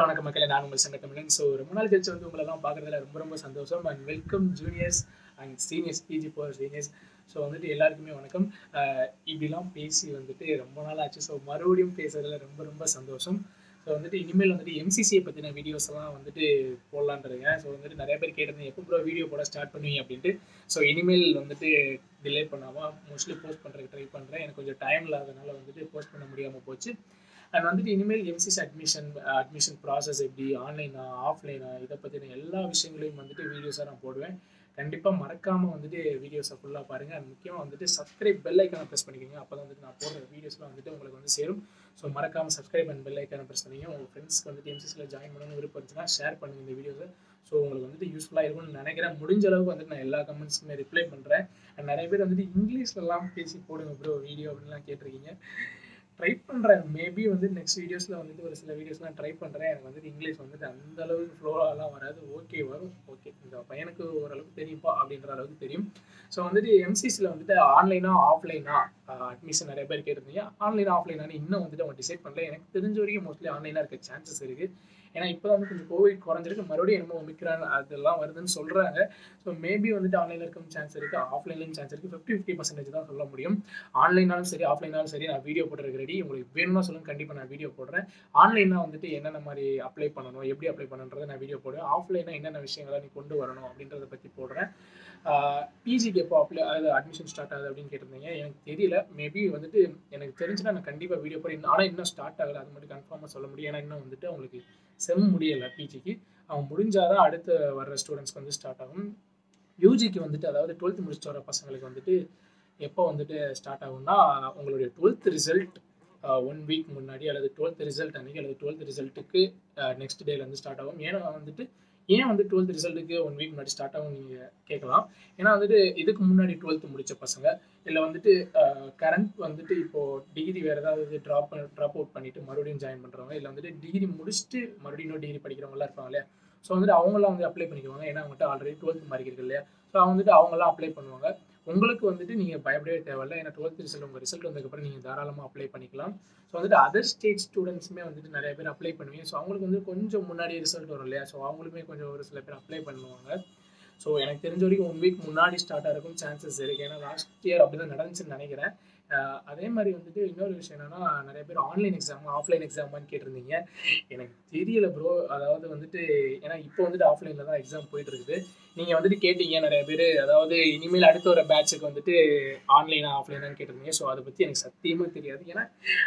வணக்கம் மக்களே நான் உங்கள் சங்க தமிழன் ஸோ ரொம்ப நாள் கழிச்சு வந்து உங்களெல்லாம் பார்க்குறதுல ரொம்ப ரொம்ப சந்தோஷம் and welcome juniors and seniors PG for seniors so வந்துட்டு எல்லாருக்குமே வணக்கம் அஹ் இப்படிலாம் பேசி வந்துட்டு ரொம்ப நாள் ஆச்சு ஸோ மறுபடியும் பேசுறதுல ரொம்ப ரொம்ப சந்தோஷம் ஸோ வந்துட்டு இனிமேல் வந்துட்டு எம்சிசியை பற்றின வீடியோஸ் எல்லாம் வந்துட்டு போடலான்றதுங்க ஸோ வந்துட்டு நிறைய பேர் கேட்டிருந்தேன் எப்போ ப்ரோ வீடியோ போட ஸ்டார்ட் பண்ணுவீங்க அப்படின்ட்டு ஸோ இனிமேல் வந்துட்டு டிலே பண்ணாமல் மோஸ்ட்லி போஸ்ட் பண்ணுறதுக்கு ட்ரை பண்ணுறேன் எனக்கு கொஞ்சம் டைம் இல்லாதனால வந்துட்டு போஸ்ட் பண்ண முடியாமல் போச்சு அண்ட் வந்துட்டு இனிமேல் எம்சிசி அட்மிஷன் அட்மிஷன் ப்ராசஸ் எப்படி ஆன்லைனா ஆஃப்லைனா இதை பற்றின எல்லா விஷயங்களையும் வந்துட்டு வீடியோஸாக நான் போடுவேன் கண்டிப்பாக மறக்காமல் வந்துட்டு வீடியோஸை ஃபுல்லாக பாருங்கள் அண்ட் முக்கியமாக வந்துட்டு சப்ஸ்கிரைப் பெல் ஐக்கானை ப்ரெஸ் பண்ணிக்கோங்க அப்போ தான் வந்துட்டு நான் போடுற வீடியோஸ்லாம் வந்துட்டு உங்களுக்கு வந்து சேரும் ஸோ மறக்காமல் சப்ஸ்கிரைப் அண்ட் பெல் ஐக்கானை ப்ரெஸ் பண்ணிங்க உங்கள் ஃப்ரெண்ட்ஸ்க்கு வந்துட்டு எம்சிசியில் ஜாயின் பண்ணணும்னு விருப்பம் இருந்துச்சுன்னா ஷேர் பண்ணுங்கள் இந்த வீடியோஸை ஸோ உங்களுக்கு வந்துட்டு யூஸ்ஃபுல்லாக இருக்கும்னு நினைக்கிறேன் முடிஞ்ச அளவுக்கு வந்துட்டு நான் எல்லா கமெண்ட்ஸுக்குமே ரிப்ளை பண்ணுறேன் அண்ட் நிறைய பேர் வந்துட்டு இங்கிலீஷ்லலாம் பேசி போடுங்க ப்ரோ வீடியோ அப்படின்லாம் கேட்டிருக்கீங்க ட்ரை பண்ணுறேன் மேபி வந்து நெக்ஸ்ட் வீடியோஸில் வந்துட்டு ஒரு சில வீடியோஸ்லாம் ட்ரை பண்ணுறேன் எனக்கு வந்துட்டு இங்கிலீஷ் வந்துட்டு அந்த அளவுக்கு ஃப்ளோவாலாம் வராது ஓகே வரும் ஓகே இந்த பையனுக்கு ஓரளவுக்கு தெரியும்ப்பா அப்படின்ற அளவுக்கு தெரியும் ஸோ வந்துட்டு எம்சிசியில் வந்துட்டு ஆன்லைனா ஆஃப்லைனா அட்மிஷன் நிறைய பேர் கேட்டிருந்தீங்க ஆன்லைனா ஆஃப்லைனானு இன்னும் வந்துட்டு அவங்க டிசைட் பண்ணல எனக்கு தெரிஞ்ச வரைக்கும் மோஸ்ட்லி ஆன்லைனாக இருக்க சான்சஸ் இருக்குது ஏன்னா இப்போ வந்து கொஞ்சம் கோவிட் குறைஞ்சிருக்கு மறுபடியும் என்னமோ ஒமிக்ரான் அதெல்லாம் வருதுன்னு சொல்கிறாங்க ஸோ மேபி வந்துட்டு ஆன்லைனில் இருக்கும் சான்ஸ் இருக்குது ஆஃப்லைன்லையும் சான்ஸ் இருக்குது ஃபிஃப்டி ஃபிஃப்டி பர்சன்டேஜ் தான் சொல்ல முடியும் ஆன்லைனாலும் சரி ஆஃப்லைனாலும் சரி நான் வீடியோ போட்டுருக்கு ரெடி உங்களுக்கு வேணும்னா சொல்லுங்க கண்டிப்பாக நான் வீடியோ போடுறேன் ஆன்லைனாக வந்துட்டு என்னென்ன மாதிரி அப்ளை பண்ணணும் எப்படி அப்ளை பண்ணணுன்றதை நான் வீடியோ போடுவேன் ஆஃப்லைனாக என்னென்ன விஷயங்களை நீ கொண்டு வரணும் அப்படின்றத பற்றி போடுறேன் பிஜிக்கு எப்போ அப்ளை அது அட்மிஷன் ஸ்டார்ட் ஆகுது அப்படின்னு கேட்டிருந்தீங்க எனக்கு தெரியல மேபி வந்துட்டு எனக்கு தெரிஞ்சுன்னா நான் கண்டிப்பாக வீடியோ போடுறேன் ஆனால் இன்னும் ஸ்டார்ட் ஆகலை அது மட்டும் கன்ஃபார்மாக சொல்ல முடியும் ஏன்னா இன்னும் வந்துட்டு அவங்களுக்கு செம் முடியலை பிஜிக்கு அவங்க முடிஞ்சாதான் அடுத்து வர்ற ஸ்டூடெண்ட்ஸ்க்கு வந்து ஸ்டார்ட் ஆகும் யூஜிக்கு வந்துட்டு அதாவது டுவெல்த் முடிச்சுட்டு வர பசங்களுக்கு வந்துட்டு எப்போ வந்துட்டு ஸ்டார்ட் ஆகும்னா உங்களுடைய டுவெல்த் ரிசல்ட் ஒன் வீக் முன்னாடி அல்லது டுவெல்த் ரிசல்ட் அன்றைக்கி அல்லது டுவெல்த் ரிசல்ட்டுக்கு நெக்ஸ்ட் டேலேருந்து ஸ்டார்ட் ஆகும் ஏன்னா வந்துட்டு ஏன் வந்து டுவெல்த் ரிசல்ட்டுக்கு ஒன் வீக் முன்னாடி ஸ்டார்ட் ஆகும் நீங்கள் கேட்கலாம் ஏன்னா வந்துட்டு இதுக்கு முன்னாடி டுவெல்த் முடித்த பசங்க இல்லை வந்துட்டு கரண்ட் வந்துட்டு இப்போது டிகிரி வேறு ஏதாவது ட்ராப் ட்ராப் அவுட் பண்ணிவிட்டு மறுபடியும் ஜாயின் பண்ணுறவங்க இல்லை வந்துட்டு டிகிரி முடிச்சுட்டு மறுபடியும் இன்னும் டிகிரி படிக்கிறவங்களாம் இருப்பாங்க இல்லையா ஸோ வந்துட்டு அவங்களாம் வந்து அப்ளை பண்ணிக்குவாங்க ஏன்னா அவங்கள்ட்ட ஆல்ரெடி டுவெல்த் மார்க் இருக்கு இல்லையா ஸோ அவங்க வந்துட்டு அவங்களாம் அப்ளை பண்ணுவாங்க உங்களுக்கு வந்துட்டு நீங்கள் பயப்படவே தேவையில்ல ஏன்னா டுவெல்த் ரிசல்ட் உங்கள் ரிசல்ட் வந்ததுக்கப்புறம் நீங்கள் தாராளமாக அப்ளை பண்ணிக்கலாம் ஸோ வந்துட்டு அதர் ஸ்டேட் ஸ்டூடெண்ட்ஸுமே வந்துட்டு நிறைய பேர் அப்ளை பண்ணுவீங்க ஸோ அவங்களுக்கு வந்து கொஞ்சம் முன்னாடி ரிசல்ட் வரும் இல்லையா ஸோ அவங்களுமே கொஞ்சம் ஒரு சில பேர் அப்ளை பண்ணுவாங்க ஸோ எனக்கு தெரிஞ்ச வரைக்கும் ஒன் வீக் முன்னாடி ஸ்டார்ட் ஆகிறக்கும் சான்சஸ் இருக்குது ஏன்னா லாஸ்ட் இயர் அப்படி தான் நடந்துச்சுன்னு நினைக்கிறேன் அதே மாதிரி வந்துட்டு இன்னொரு விஷயம் என்னன்னா நிறைய பேர் ஆன்லைன் எக்ஸாம் ஆஃப்லைன் எக்ஸாமான்னு கேட்டிருந்தீங்க எனக்கு தெரியல ப்ரோ அதாவது வந்துட்டு ஏன்னா இப்போ வந்துட்டு ஆஃப்லைனில் தான் எக்ஸாம் போயிட்டு இருக்குது நீங்கள் வந்துட்டு கேட்டீங்க நிறைய பேர் அதாவது இனிமேல் அடுத்த வர பேட்சுக்கு வந்துட்டு ஆன்லைனா ஆஃப்லைனான்னு கேட்டிருந்தீங்க ஸோ அதை பற்றி எனக்கு சத்தியமாக தெரியாது ஏன்னா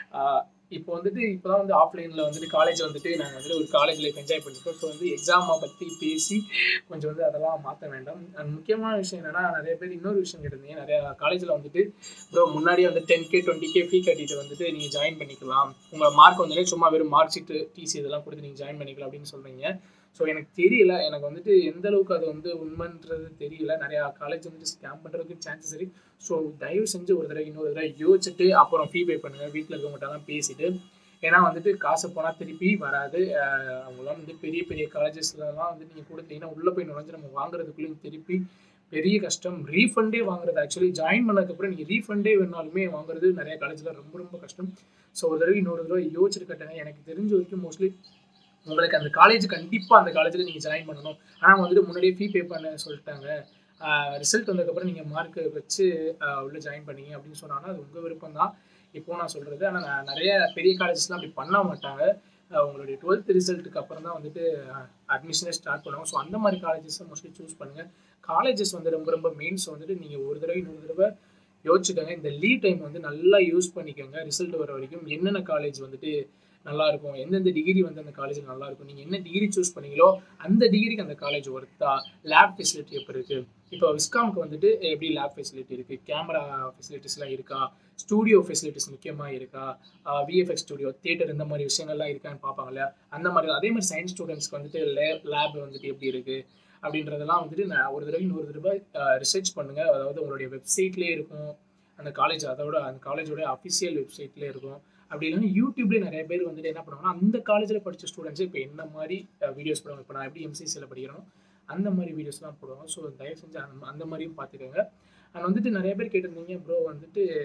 இப்போ வந்துட்டு இப்போ தான் வந்து ஆஃப்லைனில் வந்துட்டு காலேஜ் வந்துட்டு நாங்கள் வந்துட்டு ஒரு காலேஜ் லைஃப் என்ஜாய் பண்ணியிருக்கோம் ஸோ வந்து எக்ஸாமை பற்றி பேசி கொஞ்சம் வந்து அதெல்லாம் மாற்ற வேண்டாம் அண்ட் முக்கியமான விஷயம் என்னென்னா நிறைய பேர் இன்னொரு விஷயம் கேட்டிருந்தீங்க நிறையா காலேஜில் வந்துட்டு ப்ரோ முன்னாடியே வந்து ten K twenty K fee கட்டிட்டு வந்துட்டு நீங்கள் ஜாயின் பண்ணிக்கலாம் உங்கள் மார்க் வந்துட்டு சும்மா வெறும் மார்க் ஷீட்டு டிசி இதெல்லாம் கொடுத்து நீங்கள் ஜாயின் பண்ணிக்கலாம் அப்படின்னு சொல்கிறீங்க ஸோ எனக்கு தெரியல எனக்கு வந்துட்டு எந்த அளவுக்கு அது வந்து உண்மைன்றது தெரியல நிறையா காலேஜ் வந்துட்டு ஸ்கேம் பண்ணுறதுக்கு சான்சஸ் இருக்கு ஸோ தயவு செஞ்சு ஒரு தடவை இன்னொரு தடவை யோசிச்சுட்டு அப்புறம் ஃபீ பே பண்ணுங்கள் வீட்டில் இருக்கவங்கள்ட்டலாம் பேசிட்டு ஏன்னா வந்துட்டு காசு போனால் திருப்பி வராது அவங்களாம் வந்து பெரிய பெரிய காலேஜஸ்லலாம் வந்து நீங்கள் கொடுத்தீங்கன்னா உள்ளே போய் நுழைஞ்சு நம்ம வாங்குறதுக்குள்ளேயும் திருப்பி பெரிய கஷ்டம் ரீஃபண்டே வாங்குறது ஆக்சுவலி ஜாயின் பண்ணதுக்கப்புறம் நீங்கள் ரீஃபண்டே வேணாலுமே வாங்குறது நிறைய காலேஜில் ரொம்ப ரொம்ப கஷ்டம் ஸோ ஒரு தடவை இன்னொரு தடவை யோசிச்சுட்டு கட்டுங்க எனக்கு தெரிஞ்ச வரைக்கும் மோஸ்ட்லி உங்களுக்கு அந்த காலேஜ் கண்டிப்பாக அந்த காலேஜில் நீங்கள் ஜாயின் பண்ணணும் ஆனால் வந்துட்டு முன்னாடியே ஃபீ பே பண்ண சொல்லிட்டாங்க ரிசல்ட் வந்ததுக்கப்புறம் நீங்கள் மார்க் வச்சு உள்ளே ஜாயின் பண்ணீங்க அப்படின்னு சொன்னாங்கன்னா அது உங்கள் விருப்பம் தான் இப்போ நான் சொல்கிறது ஆனால் நான் நிறைய பெரிய காலேஜஸ்லாம் அப்படி பண்ண மாட்டாங்க உங்களுடைய டுவெல்த் ரிசல்ட்டுக்கு அப்புறம் தான் வந்துட்டு அட்மிஷனே ஸ்டார்ட் பண்ணுவாங்க ஸோ அந்த மாதிரி காலேஜஸ் மோஸ்ட்லி சூஸ் பண்ணுங்கள் காலேஜஸ் வந்து ரொம்ப ரொம்ப மெயின்ஸ் வந்துட்டு நீங்கள் ஒரு தடவை இன்னொரு தடவை யோசிச்சுக்கோங்க இந்த லீவ் டைம் வந்து நல்லா யூஸ் பண்ணிக்கோங்க ரிசல்ட் வர வரைக்கும் என்னென்ன காலேஜ் வந்துட்டு நல்லா இருக்கும் எந்தெந்த டிகிரி வந்து அந்த காலேஜில் நல்லா இருக்கும் நீங்கள் என்ன டிகிரி சூஸ் பண்ணீங்களோ அந்த டிகிரிக்கு அந்த காலேஜ் ஒர்த்தா லேப் ஃபெசிலிட்டி எப்போ இருக்குது இப்போ விஸ்காம்க்கு வந்துட்டு எப்படி லேப் ஃபெசிலிட்டி இருக்குது கேமரா ஃபெசிலிட்டிஸ்லாம் இருக்கா ஸ்டூடியோ ஃபெசிலிட்டிஸ் முக்கியமாக இருக்கா விஎஃப்எக்ஸ் ஸ்டூடியோ தேட்டர் இந்த மாதிரி விஷயங்கள்லாம் இருக்கான்னு பார்ப்பாங்க இல்லையா அந்த மாதிரி அதே மாதிரி சயின்ஸ் ஸ்டூடெண்ட்ஸ்க்கு வந்துட்டு லே லேப் வந்துட்டு எப்படி இருக்குது அப்படின்றதெல்லாம் வந்துட்டு நான் ஒரு தடவை இன்னொரு தடவை ரிசர்ச் பண்ணுங்கள் அதாவது உங்களுடைய வெப்சைட்லேயே இருக்கும் அந்த காலேஜ் அதோட அந்த காலேஜோட அஃபிஷியல் வெப்சைட்லேயே இருக்கும் அப்படி இல்லைன்னா யூடியூப்லேயே நிறைய பேர் வந்துட்டு என்ன பண்ணுவாங்கன்னா அந்த காலேஜில் படித்த ஸ்டூடெண்ட்ஸ் இப்போ என்ன மாதிரி வீடியோஸ் போடுவாங்க இப்போ நான் எப்படி எம்சிசியில் படிக்கிறனோ அந்த மாதிரி வீடியோஸ்லாம் போடுவாங்க ஸோ தயவு செஞ்சு அந்த அந்த மாதிரியும் பார்த்துக்கோங்க அண்ட் வந்துட்டு நிறைய பேர் கேட்டிருந்தீங்க ப்ரோ வந்துட்டு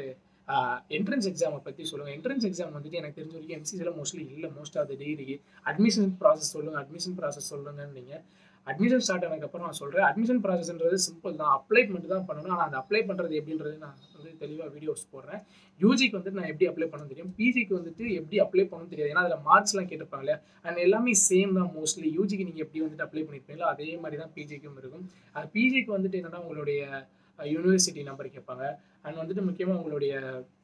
என்ட்ரன்ஸ் எக்ஸாமை பற்றி சொல்லுங்கள் என்ட்ரன்ஸ் எக்ஸாம் வந்துட்டு எனக்கு தெரிஞ்ச வரைக்கும் எம்சிசியில் மோஸ்ட்லி இல்லை மோஸ்ட் ஆஃப் த டிகிரிக்கு அட்மிஷன் ப்ராசஸ் சொல்லுங்கள் அட்மிஷன் ப்ராசஸ் சொல்லுங்கன்னு நீங்கள் அட்மிஷன் ஸ்டார்ட் ஆனதுக்கப்புறம் நான் சொல்கிறேன் அட்மிஷன் ப்ராசஸ்ன்றது சிம்பிள் தான் அப்ளை மட்டும் தான் பண்ணணும் ஆனால் அந்த அப்ளை பண்ணுறது எப்படின்றது நான் வந்து தெளிவாக வீடியோஸ் போடுறேன் யூஜிக்கு வந்துட்டு நான் எப்படி அப்ளை பண்ண தெரியும் பிஜிக்கு வந்துட்டு எப்படி அப்ளை பண்ணணும் தெரியாது ஏன்னா அதில் மார்க்ஸ்லாம் கேட்டிருப்பாங்க இல்லையா அண்ட் எல்லாமே சேம் தான் மோஸ்ட்லி யூஜிக்கு நீங்கள் எப்படி வந்துட்டு அப்ளை பண்ணியிருப்பீங்களோ அதே மாதிரி தான் பிஜிக்கும் இருக்கும் அது பிஜிக்கு வந்துட்டு என்னென்னா உங்களுடைய யூனிவர்சிட்டி நம்பர் கேட்பாங்க அண்ட் வந்துட்டு முக்கியமாக உங்களுடைய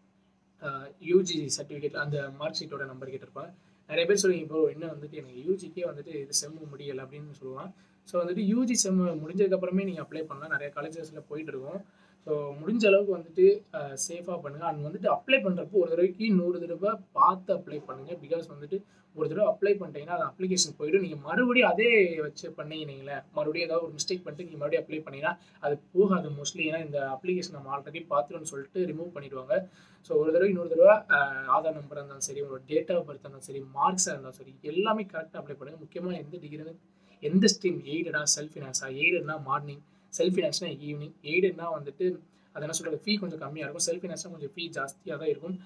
யூஜி சர்டிஃபிகேட் அந்த மார்க் ஷீட்டோட நம்பர் கேட்டிருப்பாங்க நிறைய பேர் சொல்லுவீங்க இப்போ இன்னும் வந்துட்டு எனக்கு யூஜிக்கே வந்துட்டு இது செம்மு முடியலை அப்படின்னு சொல்லுவாங்க ஸோ வந்துட்டு யூஜி செம் முடிஞ்சதுக்கப்புறமே நீங்கள் அப்ளை பண்ணலாம் நிறைய காலேஜஸில் போயிட்டு இருக்கோம் ஸோ முடிஞ்ச அளவுக்கு வந்துட்டு சேஃபாக பண்ணுங்கள் அண்ட் வந்துட்டு அப்ளை பண்ணுறப்போ ஒரு தடவைக்கு நூறு தடவை பார்த்து அப்ளை பண்ணுங்கள் பிகாஸ் வந்துட்டு ஒரு தடவை அப்ளை பண்ணிட்டீங்கன்னா அது அப்ளிகேஷன் போயிடும் நீங்கள் மறுபடியும் அதே வச்சு பண்ணீங்கன்னீங்களே மறுபடியும் ஏதாவது ஒரு மிஸ்டேக் பண்ணிட்டு நீங்கள் மறுபடியும் அப்ளை பண்ணிங்கன்னா அது போகாது மோஸ்ட்லி ஏன்னா இந்த அப்ளிகேஷன் நம்ம ஆல்ரெடி பார்த்துட்டோம்னு சொல்லிட்டு ரிமூவ் பண்ணிடுவாங்க ஸோ ஒரு தடவை இன்னொரு தடவை ஆதார் நம்பராக இருந்தாலும் சரி உங்களோட டேட் ஆஃப் பர்த் இருந்தாலும் சரி மார்க்ஸாக இருந்தாலும் சரி எல்லாமே கரெக்டாக அப்ளை பண்ணுங்கள் முக்கியமாக எந்த டிகிரின்னு எந்த ஸ்ட்ரீம் எய்டடா செல்ஃப் ஃபினான்ஸா எய்டட்னா மார்னிங் செல்ஃப் ஃபினான்ஸ்னா ஈவினிங் எய்டட்னா வந்துட்டு அது என்ன சொல்கிறது ஃபீ கொஞ்சம் கம்மியாக இருக்கும் செல்ஃப் ஃபினான்ஸ்னா கொஞ்சம் ஃபீ ஜாஸ்தியாக தான் இருக்கும்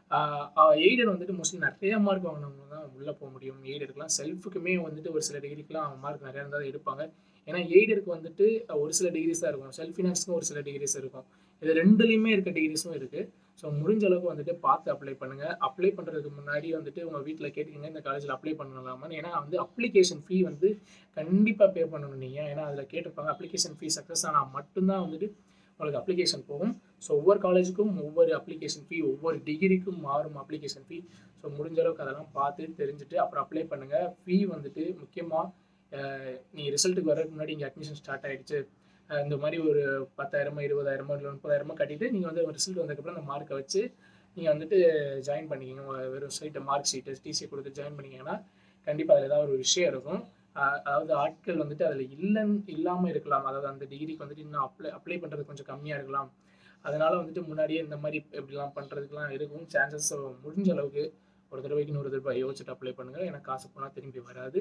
எய்டட் வந்துட்டு மோஸ்ட்லி நிறைய மார்க் வாங்கினவங்க தான் உள்ளே போக முடியும் எய்டடுக்குலாம் செல்ஃபுக்குமே வந்துட்டு ஒரு சில டிகிரிக்கெலாம் மார்க் நிறையா இருந்தால் எடுப்பாங்க ஏன்னா எய்டருக்கு வந்துட்டு ஒரு சில டிகிரிஸ் தான் இருக்கும் செல்ஃப் ஃபினான்ஸ்க்கும் ஒரு சில டிகிரிஸ் இருக்கும் இது ரெண்டுலேயுமே இருக்க டிகிரிஸும் இருக்குது ஸோ முடிஞ்ச அளவுக்கு வந்துட்டு பார்த்து அப்ளை பண்ணுங்கள் அப்ளை பண்ணுறதுக்கு முன்னாடி வந்துட்டு உங்கள் வீட்டில் கேட்டுக்கங்க இந்த காலேஜில் அப்ளை பண்ணலாமான்னு ஏன்னா வந்து அப்ளிகேஷன் ஃபீ வந்து கண்டிப்பாக பே பண்ணணும் நீங்கள் ஏன்னா அதில் கேட்டிருப்பாங்க அப்ளிகேஷன் ஃபீ சக்ஸஸ் ஆனால் மட்டும்தான் வந்துட்டு உங்களுக்கு அப்ளிகேஷன் போகும் ஸோ ஒவ்வொரு காலேஜுக்கும் ஒவ்வொரு அப்ளிகேஷன் ஃபீ ஒவ்வொரு டிகிரிக்கும் மாறும் அப்ளிகேஷன் ஃபீ ஸோ முடிஞ்ச அளவுக்கு அதெல்லாம் பார்த்து தெரிஞ்சுட்டு அப்புறம் அப்ளை பண்ணுங்கள் ஃபீ வந்துட்டு முக்கியமாக நீங்கள் ரிசல்ட்டுக்கு வரதுக்கு முன்னாடி இங்கே அட்மிஷன் ஸ்டார்ட் ஆகிடுச்சு இந்த மாதிரி ஒரு பத்தாயிரமோ இருபதாயிரமோ இல்லை முப்பதாயிரமோ கட்டிட்டு நீங்கள் வந்து ரிசல்ட் வந்ததுக்கப்புறம் அந்த மார்க்கை வச்சு நீங்கள் வந்துட்டு ஜாயின் பண்ணிக்கிங்க உங்கள் வெறும் சைட்டை மார்க் ஷீட்டு டிசி கொடுத்து ஜாயின் பண்ணிங்கன்னா கண்டிப்பாக அதில் ஏதாவது ஒரு விஷயம் இருக்கும் அதாவது ஆட்கள் வந்துட்டு அதில் இல்லைன்னு இல்லாமல் இருக்கலாம் அதாவது அந்த டிகிரிக்கு வந்துட்டு இன்னும் அப்ளை அப்ளை பண்ணுறது கொஞ்சம் கம்மியாக இருக்கலாம் அதனால் வந்துட்டு முன்னாடியே இந்த மாதிரி இப்படிலாம் பண்ணுறதுக்குலாம் இருக்கும் சான்சஸ் முடிஞ்ச அளவுக்கு ஒரு தடவைக்கு நூறு தடவை யோசிச்சுட்டு அப்ளை பண்ணுங்கள் எனக்கு காசு போனால் திரும்பி வராது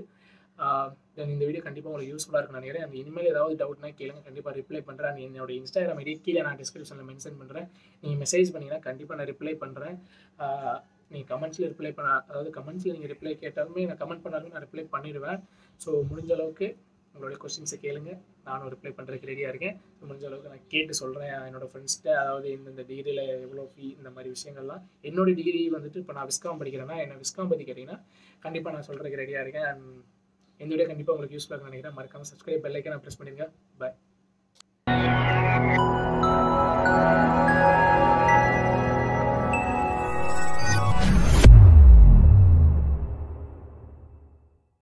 இந்த வீடியோ கண்டிப்பாக உங்களுக்கு யூஸ்ஃபுல்லாக இருக்கும் நினைக்கிறேன் அந்த இனிமேல் ஏதாவது டவுட்னா கேளுங்க கண்டிப்பாக ரிப்ளை பண்ணுறேன் என்னோட இன்ஸ்டாகிராம் ஐடி கீழே நான் டிஸ்கிரிப்ஷனில் மென்ஷன் பண்ணுறேன் நீங்கள் மெசேஜ் பண்ணிங்கன்னா கண்டிப்பாக நான் ரிப்ளை பண்ணுறேன் நீங்கள் கமெண்ட்ஸில் ரிப்ளை பண்ண அதாவது கமெண்ட்ஸில் நீங்கள் ரிப்ளை கேட்டாலுமே நான் கமெண்ட் பண்ணாலுமே நான் ரிப்ளை பண்ணிடுவேன் ஸோ முடிஞ்ச அளவுக்கு உங்களுடைய கொஸ்டின்ஸை கேளுங்க நானும் ரிப்ளை பண்ணுறதுக்கு ரெடியாக இருக்கேன் முடிஞ்ச அளவுக்கு நான் கேட்டு சொல்கிறேன் என்னோட ஃப்ரெண்ட்ஸ்கிட்ட அதாவது இந்தந்த டிகிரியில் எவ்வளோ ஃபீ இந்த மாதிரி விஷயங்கள்லாம் என்னோட டிகிரி வந்துட்டு இப்போ நான் விஸ்காம் படிக்கிறேன்னா என்ன விஸ்காம் பற்றி கேட்டிங்கன்னா கண்டிப்பாக நான் சொல்கிறதுக்கு ரெடியாக இருக்கேன் அண்ட் இந்த வீடியோ கண்டிப்பாக உங்களுக்கு யூஸ்ஃபுல்லாக நினைக்கிறேன் மறக்காமல் சப்ஸ்கிரைப் பெல்லைக்கே நான் ப்ரெஸ் பண்ணிடுங்க பாய்